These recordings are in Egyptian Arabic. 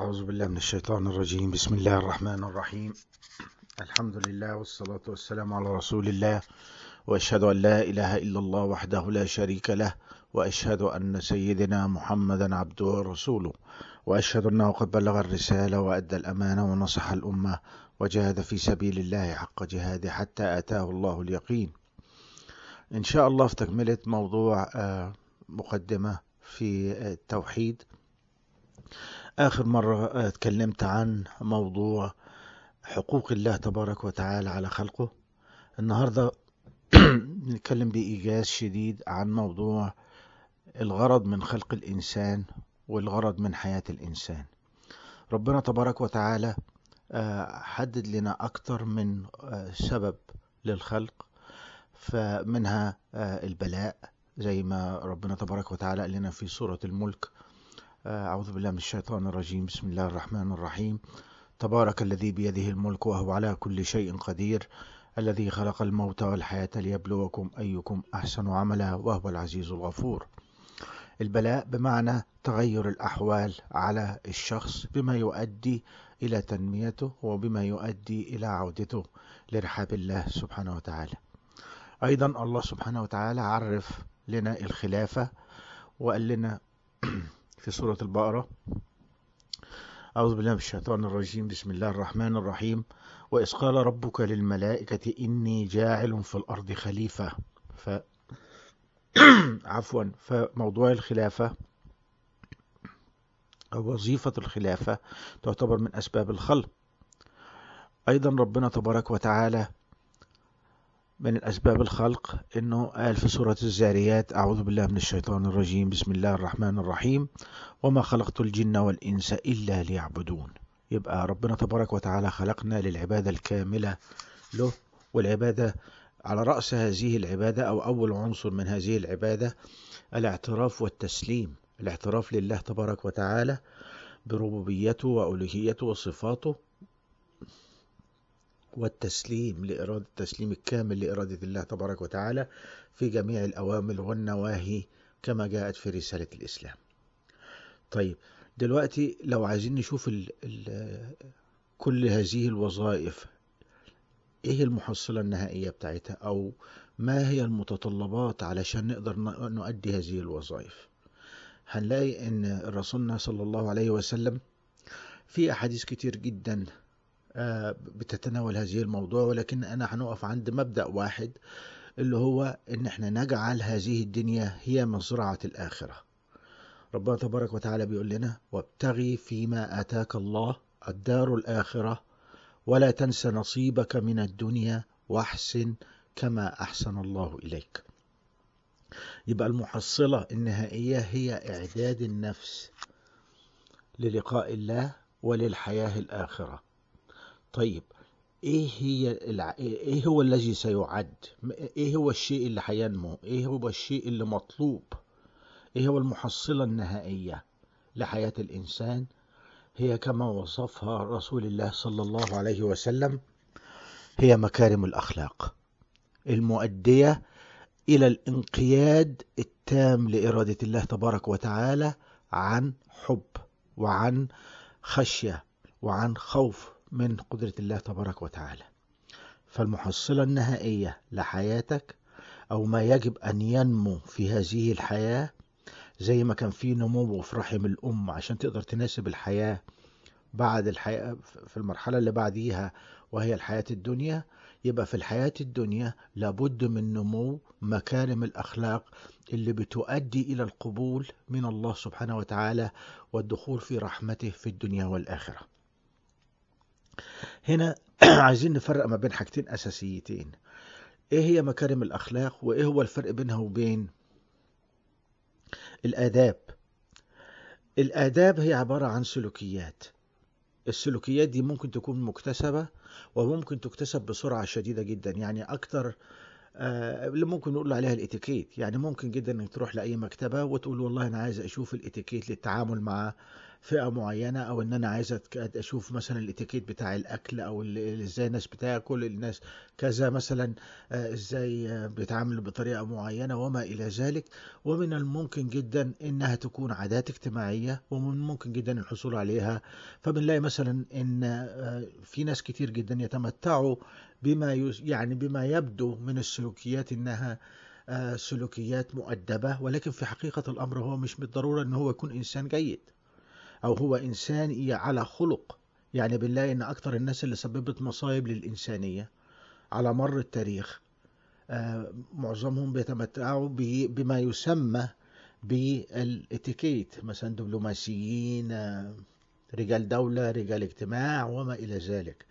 أعوذ بالله من الشيطان الرجيم بسم الله الرحمن الرحيم الحمد لله والصلاة والسلام على رسول الله وأشهد أن لا إله إلا الله وحده لا شريك له وأشهد أن سيدنا محمدا عبده ورسوله وأشهد أنه قد بلغ الرسالة وأدى الأمانة ونصح الأمة وجاهد في سبيل الله حق جهاده حتى آتاه الله اليقين إن شاء الله في تكملة موضوع آه، مقدمة في التوحيد آخر مرة اتكلمت عن موضوع حقوق الله تبارك وتعالى على خلقه النهاردة نتكلم بإيجاز شديد عن موضوع الغرض من خلق الإنسان والغرض من حياة الإنسان ربنا تبارك وتعالى آه، حدد لنا أكتر من آه، سبب للخلق فمنها آه، البلاء زي ما ربنا تبارك وتعالى قال لنا في سورة الملك أعوذ بالله من الشيطان الرجيم بسم الله الرحمن الرحيم تبارك الذي بيده الملك وهو على كل شيء قدير الذي خلق الموت والحياة ليبلوكم أيكم أحسن عملا وهو العزيز الغفور البلاء بمعنى تغير الأحوال على الشخص بما يؤدي إلى تنميته وبما يؤدي إلى عودته لرحاب الله سبحانه وتعالى أيضا الله سبحانه وتعالى عرف لنا الخلافة وقال لنا في سورة البقرة أعوذ بالله من الشيطان الرجيم بسم الله الرحمن الرحيم وإذ قال ربك للملائكة إني جاعل في الأرض خليفة ف عفوا فموضوع الخلافة أو وظيفة الخلافة تعتبر من أسباب الخلق أيضا ربنا تبارك وتعالى من الأسباب الخلق أنه قال في سورة الزاريات أعوذ بالله من الشيطان الرجيم بسم الله الرحمن الرحيم وما خلقت الجن والإنس إلا ليعبدون يبقى ربنا تبارك وتعالى خلقنا للعبادة الكاملة له والعبادة على رأس هذه العبادة أو أول عنصر من هذه العبادة الاعتراف والتسليم الاعتراف لله تبارك وتعالى بربوبيته وألوهيته وصفاته والتسليم لإرادة التسليم الكامل لإرادة الله تبارك وتعالى في جميع الأوامر والنواهي كما جاءت في رسالة الإسلام طيب دلوقتي لو عايزين نشوف ال ال كل هذه الوظائف ايه المحصلة النهائية بتاعتها او ما هي المتطلبات علشان نقدر نؤدي هذه الوظائف هنلاقي ان رسولنا صلى الله عليه وسلم في احاديث كتير جدا بتتناول هذه الموضوع ولكن انا هنقف عند مبدأ واحد اللي هو ان احنا نجعل هذه الدنيا هي مزرعة الاخرة ربنا تبارك وتعالى بيقول لنا وابتغي فيما اتاك الله الدار الاخرة ولا تنس نصيبك من الدنيا واحسن كما احسن الله اليك يبقى المحصلة النهائية هي اعداد النفس للقاء الله وللحياة الاخره طيب ايه هي الع... ايه هو الذي سيعد ايه هو الشيء اللي هينمو ايه هو الشيء اللي مطلوب ايه هو المحصلة النهائية لحياة الانسان هي كما وصفها رسول الله صلى الله عليه وسلم هي مكارم الاخلاق المؤدية الى الانقياد التام لارادة الله تبارك وتعالى عن حب وعن خشية وعن خوف من قدرة الله تبارك وتعالى فالمحصلة النهائية لحياتك أو ما يجب أن ينمو في هذه الحياة زي ما كان في نمو في رحم الأم عشان تقدر تناسب الحياة بعد الحياة في المرحلة اللي بعديها وهي الحياة الدنيا يبقى في الحياة الدنيا لابد من نمو مكارم الأخلاق اللي بتؤدي إلى القبول من الله سبحانه وتعالى والدخول في رحمته في الدنيا والآخرة هنا عايزين نفرق ما بين حاجتين أساسيتين إيه هي مكارم الأخلاق وإيه هو الفرق بينها وبين الآداب الآداب هي عبارة عن سلوكيات السلوكيات دي ممكن تكون مكتسبة وممكن تكتسب بسرعة شديدة جدا يعني أكتر اللي ممكن نقول عليها الاتيكيت يعني ممكن جدا انك تروح لاي مكتبه وتقول والله انا عايز اشوف الاتيكيت للتعامل مع فئة معينة او ان انا عايز أتك- اشوف مثلا الاتيكيت بتاع الاكل او ال- ال- ازاي الناس بتاكل الناس كذا مثلا آه، ازاي آه، بيتعاملوا بطريقة معينة وما الى ذلك ومن الممكن جدا انها تكون عادات اجتماعية ومن الممكن جدا الحصول عليها فبنلاقي مثلا ان آه، في ناس كتير جدا يتمتعوا بما يس- يعني بما يبدو من السلوكيات انها آه، سلوكيات مؤدبة ولكن في حقيقة الامر هو مش بالضرورة ان هو يكون انسان جيد او هو انسان ي- على خلق يعني بنلاقي ان اكتر الناس اللي سببت مصايب للانسانية على مر التاريخ آه، معظمهم بيتمتعوا ب- بما يسمى بالاتيكيت مثلا دبلوماسيين آه، رجال دولة رجال اجتماع وما إلى ذلك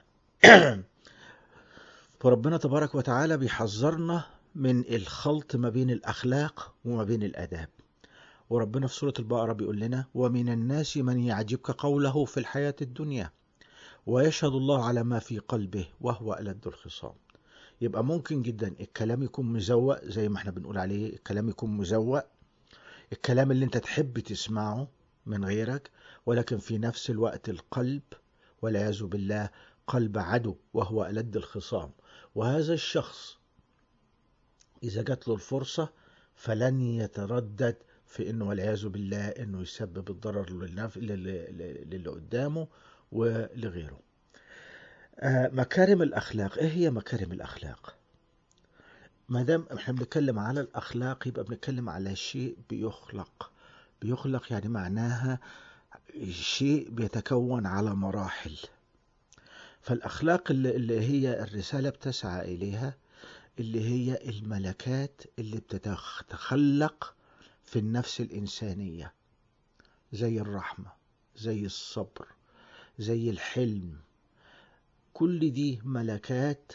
فربنا تبارك وتعالى بيحذرنا من الخلط ما بين الأخلاق وما بين الآداب وربنا في سورة البقرة بيقول لنا ومن الناس من يعجبك قوله في الحياة الدنيا ويشهد الله على ما في قلبه وهو ألد الخصام يبقى ممكن جدا الكلام يكون مزوق زي ما احنا بنقول عليه الكلام يكون مزوق الكلام اللي انت تحب تسمعه من غيرك ولكن في نفس الوقت القلب والعياذ بالله قلب عدو وهو ألد الخصام وهذا الشخص إذا جات له الفرصة فلن يتردد في انه والعياذ بالله انه يسبب الضرر للنف... للي للي قدامه ولغيره آه، مكارم الأخلاق إيه هي مكارم الأخلاق؟ ما دام احنا بنتكلم على الأخلاق يبقى بنتكلم على شيء بيخلق بيخلق يعني معناها شيء بيتكون على مراحل فالأخلاق اللي, اللي هي الرسالة بتسعى إليها اللي هي الملكات اللي بتتخلق في النفس الإنسانية زي الرحمة زي الصبر زي الحلم كل دي ملكات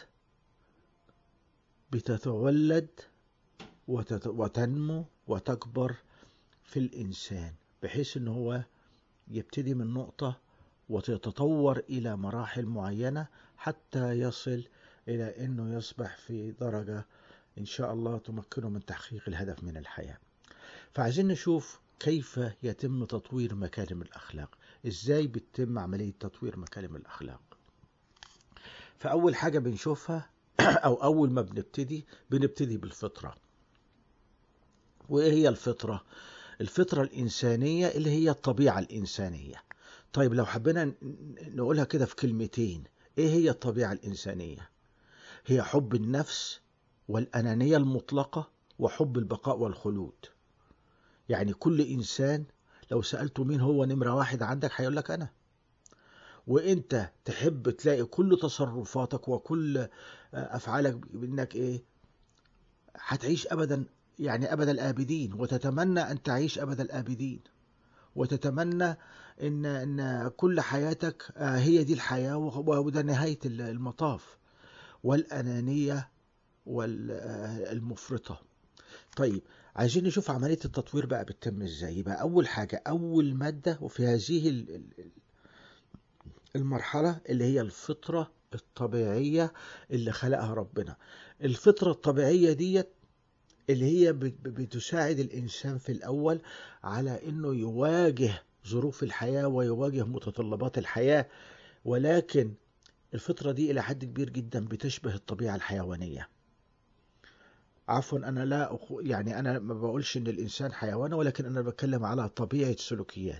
بتتولد وتت... وتنمو وتكبر في الإنسان بحيث إن هو يبتدي من نقطة وتتطور إلى مراحل معينة حتى يصل إلى أنه يصبح في درجة إن شاء الله تمكنه من تحقيق الهدف من الحياة فعايزين نشوف كيف يتم تطوير مكارم الأخلاق إزاي بتتم عملية تطوير مكارم الأخلاق فأول حاجة بنشوفها أو أول ما بنبتدي بنبتدي بالفطرة وإيه هي الفطرة؟ الفطرة الإنسانية اللي هي الطبيعة الإنسانية طيب لو حبينا نقولها كده في كلمتين إيه هي الطبيعة الإنسانية؟ هي حب النفس والأنانية المطلقة وحب البقاء والخلود يعني كل إنسان لو سألته مين هو نمرة واحد عندك هيقول لك أنا وانت تحب تلاقي كل تصرفاتك وكل افعالك بانك ايه هتعيش ابدا يعني ابد الابدين وتتمنى ان تعيش ابد الابدين وتتمنى ان ان كل حياتك هي دي الحياه وده نهايه المطاف والانانيه والمفرطه طيب عايزين نشوف عمليه التطوير بقى بتتم ازاي يبقى اول حاجه اول ماده وفي هذه المرحلة اللي هي الفطرة الطبيعية اللي خلقها ربنا الفطرة الطبيعية ديت اللي هي بتساعد الإنسان في الأول على أنه يواجه ظروف الحياة ويواجه متطلبات الحياة ولكن الفطرة دي إلى حد كبير جدا بتشبه الطبيعة الحيوانية عفوا أنا لا أخو يعني أنا ما بقولش أن الإنسان حيوان ولكن أنا بتكلم على طبيعة سلوكيات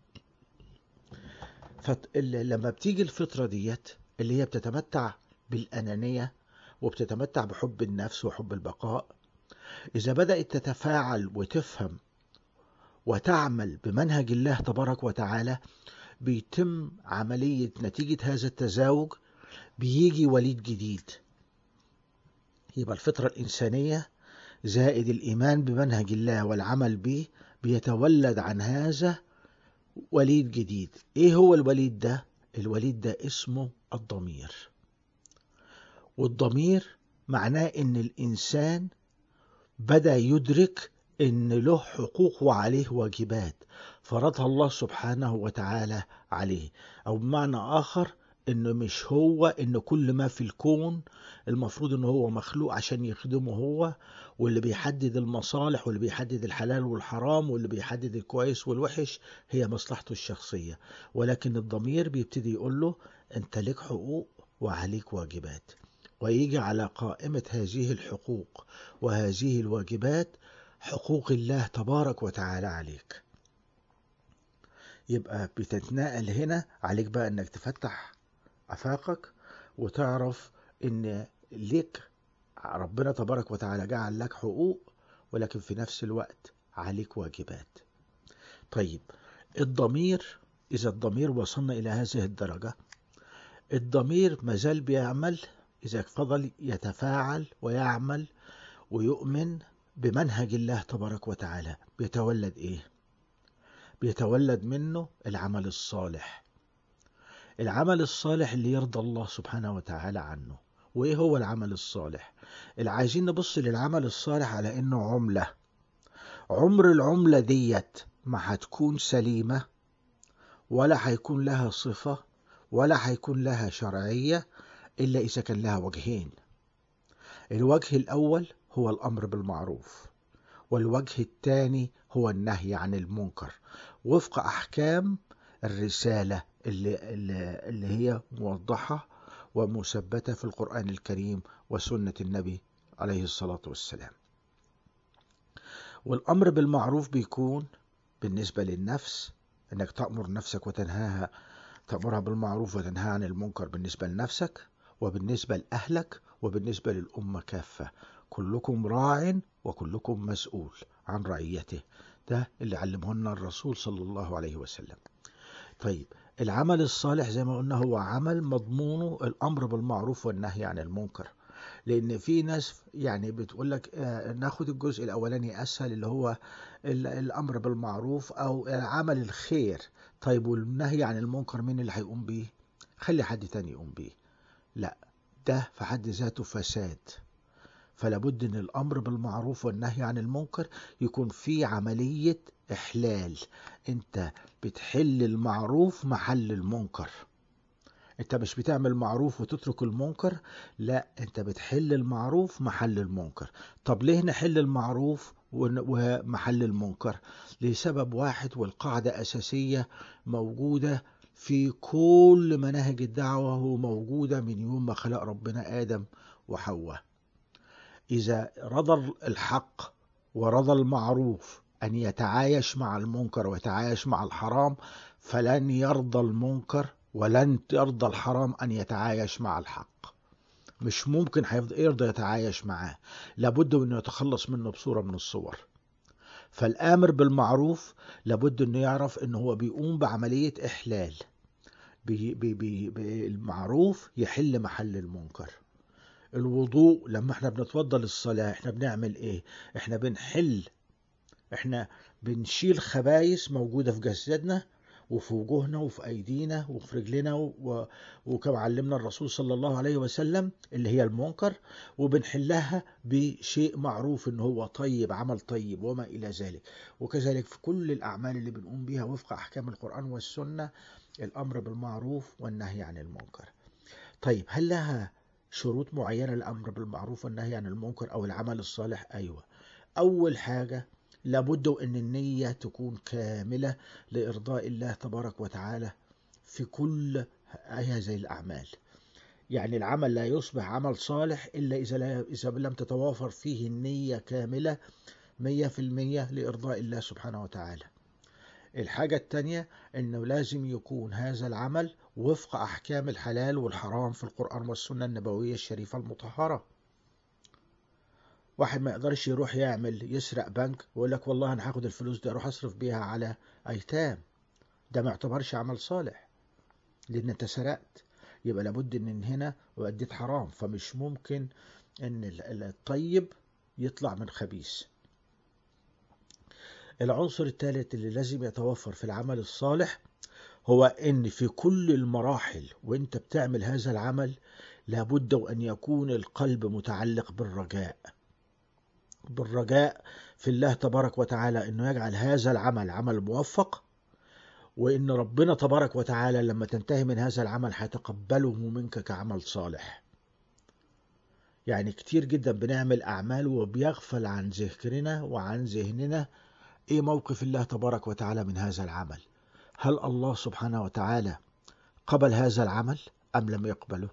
فلما بتيجي الفطرة ديت اللي هي بتتمتع بالأنانية وبتتمتع بحب النفس وحب البقاء إذا بدأت تتفاعل وتفهم وتعمل بمنهج الله تبارك وتعالى بيتم عملية نتيجة هذا التزاوج بيجي وليد جديد يبقى الفطرة الإنسانية زائد الإيمان بمنهج الله والعمل به بيتولد عن هذا وليد جديد ايه هو الوليد ده الوليد ده اسمه الضمير والضمير معناه ان الانسان بدا يدرك ان له حقوق وعليه واجبات فرضها الله سبحانه وتعالى عليه او بمعنى اخر انه مش هو ان كل ما في الكون المفروض ان هو مخلوق عشان يخدمه هو واللي بيحدد المصالح واللي بيحدد الحلال والحرام واللي بيحدد الكويس والوحش هي مصلحته الشخصية ولكن الضمير بيبتدي يقول له انت لك حقوق وعليك واجبات ويجي على قائمة هذه الحقوق وهذه الواجبات حقوق الله تبارك وتعالى عليك يبقى بتتنقل هنا عليك بقى انك تفتح افاقك وتعرف ان ليك ربنا تبارك وتعالى جعل لك حقوق ولكن في نفس الوقت عليك واجبات طيب الضمير اذا الضمير وصلنا الى هذه الدرجة الضمير مازال بيعمل اذا فضل يتفاعل ويعمل ويؤمن بمنهج الله تبارك وتعالى بيتولد ايه بيتولد منه العمل الصالح العمل الصالح اللي يرضى الله سبحانه وتعالى عنه وايه هو العمل الصالح اللي عايزين نبص للعمل الصالح على انه عملة عمر العملة ديت ما هتكون سليمة ولا هيكون لها صفة ولا هيكون لها شرعية إلا إذا كان لها وجهين الوجه الأول هو الأمر بالمعروف والوجه الثاني هو النهي عن المنكر وفق أحكام الرسالة اللي, اللي, اللي هي موضحة ومثبتة في القرآن الكريم وسنة النبي عليه الصلاة والسلام والأمر بالمعروف بيكون بالنسبة للنفس أنك تأمر نفسك وتنهاها تأمرها بالمعروف وتنهى عن المنكر بالنسبة لنفسك وبالنسبة لأهلك وبالنسبة للأمة كافة كلكم راع وكلكم مسؤول عن رعيته ده اللي علمه لنا الرسول صلى الله عليه وسلم طيب العمل الصالح زي ما قلنا هو عمل مضمونه الأمر بالمعروف والنهي عن المنكر لأن في ناس يعني بتقول لك ناخد الجزء الأولاني أسهل اللي هو الأمر بالمعروف أو عمل الخير طيب والنهي عن المنكر مين اللي هيقوم بيه خلي حد تاني يقوم بيه لا ده في حد ذاته فساد فلا بد ان الامر بالمعروف والنهي عن المنكر يكون في عملية احلال انت بتحل المعروف محل المنكر انت مش بتعمل معروف وتترك المنكر لا انت بتحل المعروف محل المنكر طب ليه نحل المعروف ومحل المنكر لسبب واحد والقاعدة اساسية موجودة في كل مناهج الدعوة وموجودة من يوم ما خلق ربنا آدم وحواء إذا رضى الحق ورضى المعروف أن يتعايش مع المنكر ويتعايش مع الحرام فلن يرضى المنكر ولن يرضى الحرام أن يتعايش مع الحق مش ممكن يرضى يتعايش معاه لابد أنه يتخلص منه بصورة من الصور فالآمر بالمعروف لابد أنه يعرف أنه هو بيقوم بعملية إحلال بي بي بي بالمعروف يحل محل المنكر الوضوء لما احنا بنتوضى للصلاة احنا بنعمل ايه احنا بنحل احنا بنشيل خبايث موجودة في جسدنا وفي وجوهنا وفي ايدينا وفي رجلنا و... وكما علمنا الرسول صلى الله عليه وسلم اللي هي المنكر وبنحلها بشيء معروف ان هو طيب عمل طيب وما الى ذلك وكذلك في كل الاعمال اللي بنقوم بها وفق احكام القرآن والسنة الامر بالمعروف والنهي عن المنكر طيب هل لها شروط معينة الأمر بالمعروف والنهي عن المنكر أو العمل الصالح أيوة أول حاجة لابد أن النية تكون كاملة لإرضاء الله تبارك وتعالى في كل هذه الأعمال يعني العمل لا يصبح عمل صالح إلا إذا, لا إذا لم تتوافر فيه النية كاملة مية في المية لإرضاء الله سبحانه وتعالى الحاجة التانية أنه لازم يكون هذا العمل وفق أحكام الحلال والحرام في القرآن والسنة النبوية الشريفة المطهرة واحد ما يقدرش يروح يعمل يسرق بنك ويقول لك والله أنا هاخد الفلوس دي أروح أصرف بيها على أيتام ده ما يعتبرش عمل صالح لأن أنت سرقت يبقى لابد أن هنا وأديت حرام فمش ممكن أن الطيب يطلع من خبيث العنصر الثالث اللي لازم يتوفر في العمل الصالح هو ان في كل المراحل وانت بتعمل هذا العمل لابد ان يكون القلب متعلق بالرجاء بالرجاء في الله تبارك وتعالى انه يجعل هذا العمل عمل موفق وإن ربنا تبارك وتعالى لما تنتهي من هذا العمل هيتقبله منك كعمل صالح يعني كتير جدا بنعمل أعمال وبيغفل عن ذكرنا وعن ذهننا إيه موقف الله تبارك وتعالى من هذا العمل هل الله سبحانه وتعالى قبل هذا العمل أم لم يقبله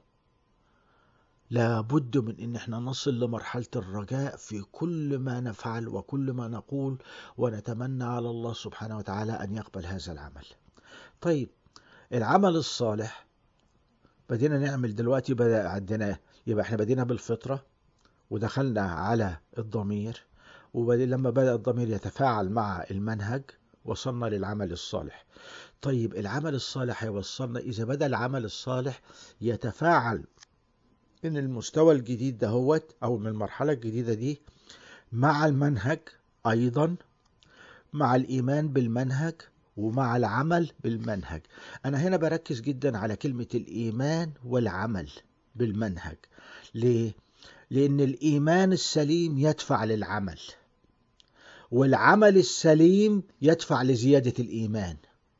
لابد من ان احنا نصل لمرحلة الرجاء في كل ما نفعل وكل ما نقول ونتمنى على الله سبحانه وتعالى ان يقبل هذا العمل طيب العمل الصالح بدينا نعمل دلوقتي بدأ عندنا يبقى احنا بدينا بالفطرة ودخلنا على الضمير وبعدين لما بدأ الضمير يتفاعل مع المنهج وصلنا للعمل الصالح طيب العمل الصالح هيوصلنا إذا بدأ العمل الصالح يتفاعل من المستوى الجديد دهوت أو من المرحلة الجديدة دي مع المنهج أيضا مع الإيمان بالمنهج ومع العمل بالمنهج أنا هنا بركز جدا على كلمة الإيمان والعمل بالمنهج ليه؟ لأن الإيمان السليم يدفع للعمل والعمل السليم يدفع لزيادة الإيمان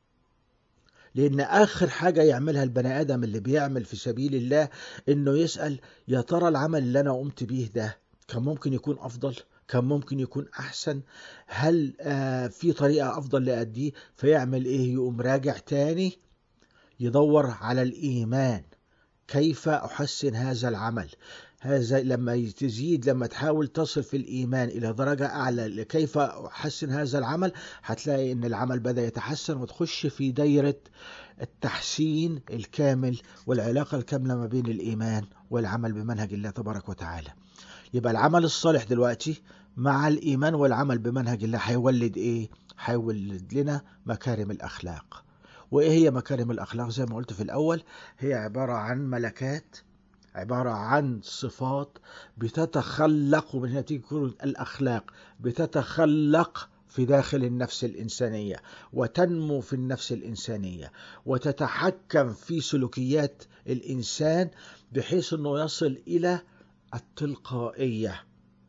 لأن آخر حاجة يعملها البني آدم اللي بيعمل في سبيل الله إنه يسأل يا ترى العمل اللي أنا قمت بيه ده كان ممكن يكون أفضل كان ممكن يكون أحسن هل آه في طريقة أفضل لأديه فيعمل إيه يقوم راجع تاني يدور على الإيمان كيف أحسن هذا العمل هذا لما تزيد لما تحاول تصل في الإيمان إلى درجة أعلى كيف أحسن هذا العمل هتلاقي إن العمل بدأ يتحسن وتخش في دايرة التحسين الكامل والعلاقة الكاملة ما بين الإيمان والعمل بمنهج الله تبارك وتعالى يبقى العمل الصالح دلوقتي مع الإيمان والعمل بمنهج الله هيولد إيه؟ هيولد لنا مكارم الأخلاق وإيه هي مكارم الأخلاق زي ما قلت في الأول هي عبارة عن ملكات عبارة عن صفات بتتخلق ومن هنا تيجي الأخلاق بتتخلق في داخل النفس الإنسانية وتنمو في النفس الإنسانية وتتحكم في سلوكيات الإنسان بحيث أنه يصل إلى التلقائية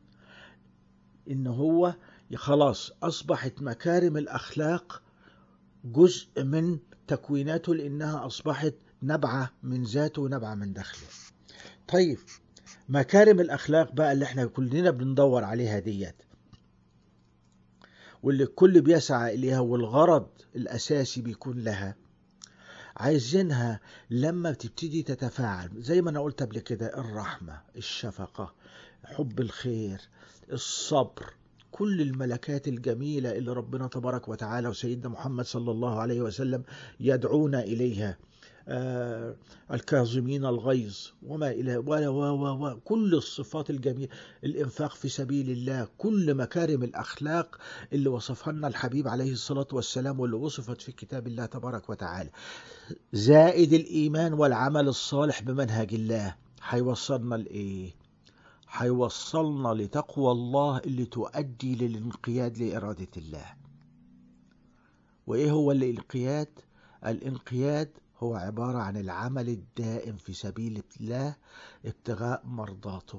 إن هو خلاص أصبحت مكارم الأخلاق جزء من تكويناته لأنها أصبحت نبعة من ذاته ونبعة من داخله طيب مكارم الأخلاق بقى اللي احنا كلنا بندور عليها ديت واللي الكل بيسعى إليها والغرض الأساسي بيكون لها عايزينها لما بتبتدي تتفاعل زي ما أنا قلت قبل كده الرحمة الشفقة حب الخير الصبر كل الملكات الجميلة اللي ربنا تبارك وتعالى وسيدنا محمد صلى الله عليه وسلم يدعونا إليها آه الكاظمين الغيظ وما إلى ولا و و و كل الصفات الجميلة الإنفاق في سبيل الله كل مكارم الأخلاق اللي وصفها لنا الحبيب عليه الصلاة والسلام واللي وصفت في كتاب الله تبارك وتعالى زائد الإيمان والعمل الصالح بمنهج الله هيوصلنا لإيه؟ هيوصلنا لتقوى الله اللي تؤدي للانقياد لإرادة الله وإيه هو الانقياد؟ الانقياد هو عبارة عن العمل الدائم في سبيل الله ابتغاء مرضاته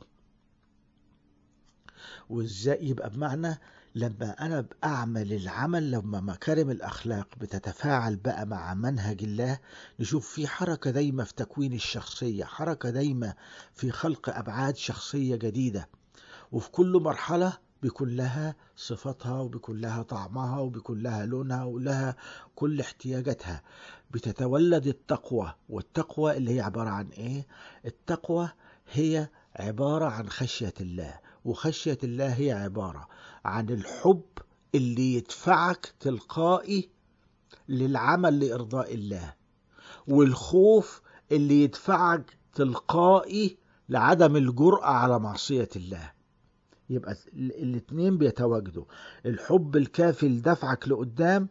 وازاي يبقى بمعنى لما انا بعمل العمل لما مكارم الاخلاق بتتفاعل بقى مع منهج الله نشوف في حركه دايمه في تكوين الشخصيه حركه دايمه في خلق ابعاد شخصيه جديده وفي كل مرحله بيكون لها صفتها وبيكون لها طعمها وبيكون لها لونها ولها كل احتياجاتها بتتولد التقوى والتقوى اللي هي عبارة عن ايه التقوى هي عبارة عن خشية الله وخشية الله هي عبارة عن الحب اللي يدفعك تلقائي للعمل لإرضاء الله والخوف اللي يدفعك تلقائي لعدم الجرأة على معصية الله يبقى الاتنين بيتواجدوا الحب الكافي لدفعك لقدام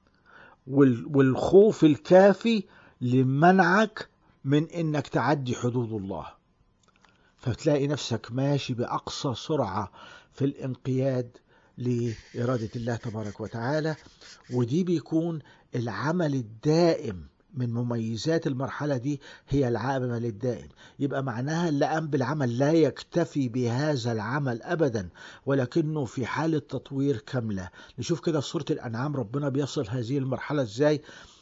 والخوف الكافي لمنعك من انك تعدي حدود الله فتلاقي نفسك ماشي باقصى سرعه في الانقياد لاراده الله تبارك وتعالى ودي بيكون العمل الدائم من مميزات المرحلة دي هي العمل الدائم يبقى معناها اللي قام بالعمل لا يكتفي بهذا العمل أبدا ولكنه في حالة تطوير كاملة نشوف كده في سورة الأنعام ربنا بيصل هذه المرحلة إزاي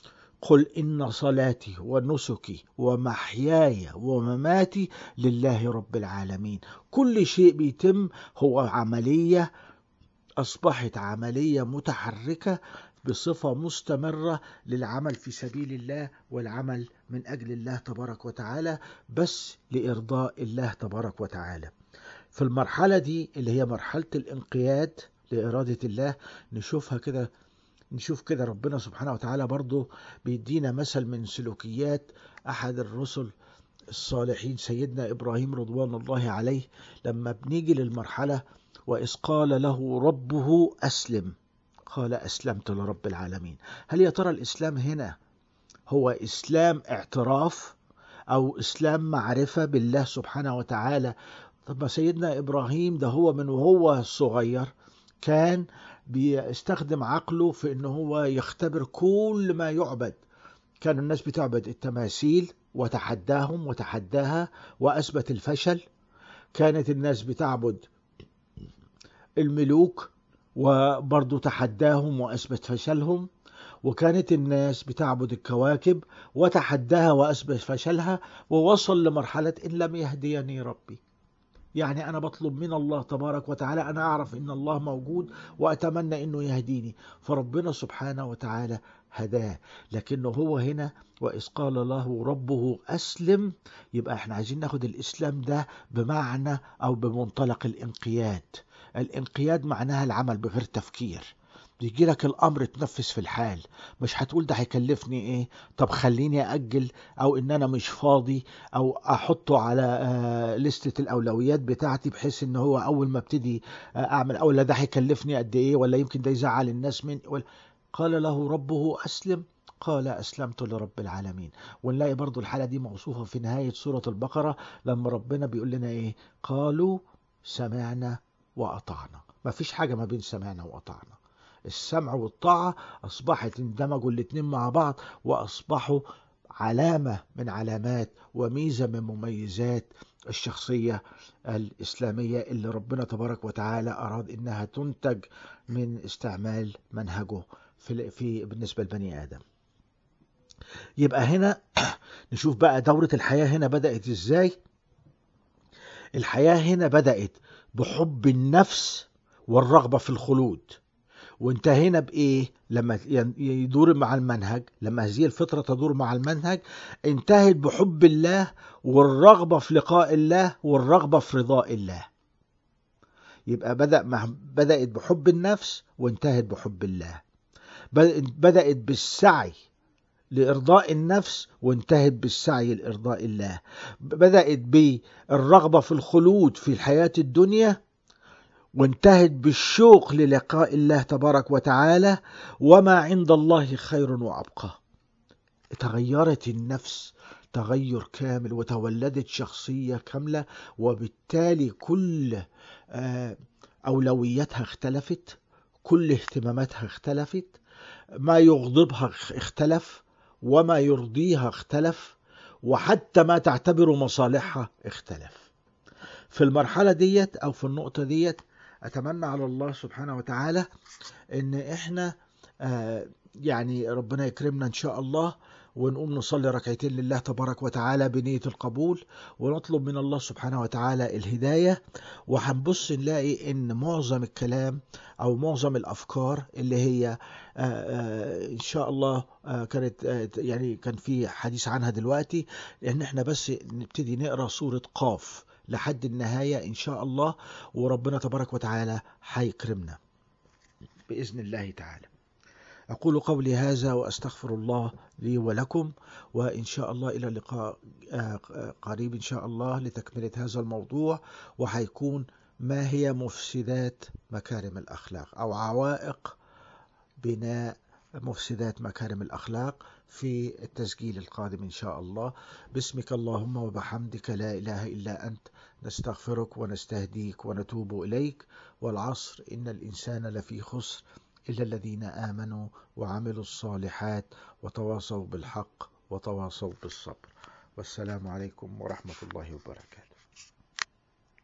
قل إن صلاتي ونسكي ومحياي ومماتي لله رب العالمين كل شيء بيتم هو عملية أصبحت عملية متحركة بصفة مستمرة للعمل في سبيل الله والعمل من أجل الله تبارك وتعالى بس لإرضاء الله تبارك وتعالى في المرحلة دي اللي هي مرحلة الانقياد لإرادة الله نشوفها كده نشوف كده ربنا سبحانه وتعالى برضه بيدينا مثل من سلوكيات أحد الرسل الصالحين سيدنا إبراهيم رضوان الله عليه لما بنيجي للمرحلة وإذ قال له ربه أسلم قال أسلمت لرب العالمين هل يا ترى الإسلام هنا هو إسلام اعتراف أو إسلام معرفة بالله سبحانه وتعالى طب ما سيدنا إبراهيم ده هو من وهو صغير كان بيستخدم عقله في ان هو يختبر كل ما يعبد كان الناس بتعبد التماثيل وتحداهم وتحداها واثبت الفشل كانت الناس بتعبد الملوك وبرضه تحداهم واثبت فشلهم وكانت الناس بتعبد الكواكب وتحداها واثبت فشلها ووصل لمرحله ان لم يهديني ربي يعني أنا بطلب من الله تبارك وتعالى أنا أعرف إن الله موجود وأتمنى إنه يهديني فربنا سبحانه وتعالى هداه لكنه هو هنا وإذ قال له ربه أسلم يبقى احنا عايزين ناخد الإسلام ده بمعنى أو بمنطلق الانقياد الانقياد معناها العمل بغير تفكير بيجي لك الامر تنفذ في الحال مش هتقول ده هيكلفني ايه طب خليني اجل او ان انا مش فاضي او احطه على آه لستة الاولويات بتاعتي بحيث ان هو اول ما ابتدي آه اعمل او لا ده هيكلفني قد ايه ولا يمكن ده يزعل الناس من ولا قال له ربه اسلم قال أسلمت لرب العالمين ونلاقي برضو الحالة دي موصوفة في نهاية سورة البقرة لما ربنا بيقول لنا إيه قالوا سمعنا وأطعنا ما فيش حاجة ما بين سمعنا وأطعنا السمع والطاعة أصبحت اندمجوا الاتنين مع بعض وأصبحوا علامة من علامات وميزة من مميزات الشخصية الإسلامية اللي ربنا تبارك وتعالى أراد إنها تنتج من استعمال منهجه في, في بالنسبة لبني آدم يبقى هنا نشوف بقى دورة الحياة هنا بدأت إزاي الحياة هنا بدأت بحب النفس والرغبة في الخلود وانتهينا بايه لما يدور مع المنهج لما هذه الفطره تدور مع المنهج انتهت بحب الله والرغبه في لقاء الله والرغبه في رضاء الله يبقى بدا مع بدات بحب النفس وانتهت بحب الله بدات بالسعي لإرضاء النفس وانتهت بالسعي لإرضاء الله بدأت بالرغبة في الخلود في الحياة الدنيا وانتهت بالشوق للقاء الله تبارك وتعالى وما عند الله خير وابقى تغيرت النفس تغير كامل وتولدت شخصيه كامله وبالتالي كل اولوياتها اختلفت كل اهتماماتها اختلفت ما يغضبها اختلف وما يرضيها اختلف وحتى ما تعتبر مصالحها اختلف في المرحله ديت او في النقطه ديت اتمنى على الله سبحانه وتعالى ان احنا آه يعني ربنا يكرمنا ان شاء الله ونقوم نصلي ركعتين لله تبارك وتعالى بنية القبول ونطلب من الله سبحانه وتعالى الهداية وهنبص نلاقي ان معظم الكلام او معظم الافكار اللي هي آآ آآ ان شاء الله كانت يعني كان في حديث عنها دلوقتي ان احنا بس نبتدي نقرا سورة قاف لحد النهاية إن شاء الله وربنا تبارك وتعالى هيكرمنا بإذن الله تعالى أقول قولي هذا وأستغفر الله لي ولكم وإن شاء الله إلى اللقاء قريب إن شاء الله لتكملة هذا الموضوع وهيكون ما هي مفسدات مكارم الأخلاق أو عوائق بناء مفسدات مكارم الأخلاق في التسجيل القادم إن شاء الله باسمك اللهم وبحمدك لا إله إلا أنت نستغفرك ونستهديك ونتوب إليك والعصر إن الإنسان لفي خسر إلا الذين آمنوا وعملوا الصالحات وتواصوا بالحق وتواصوا بالصبر والسلام عليكم ورحمة الله وبركاته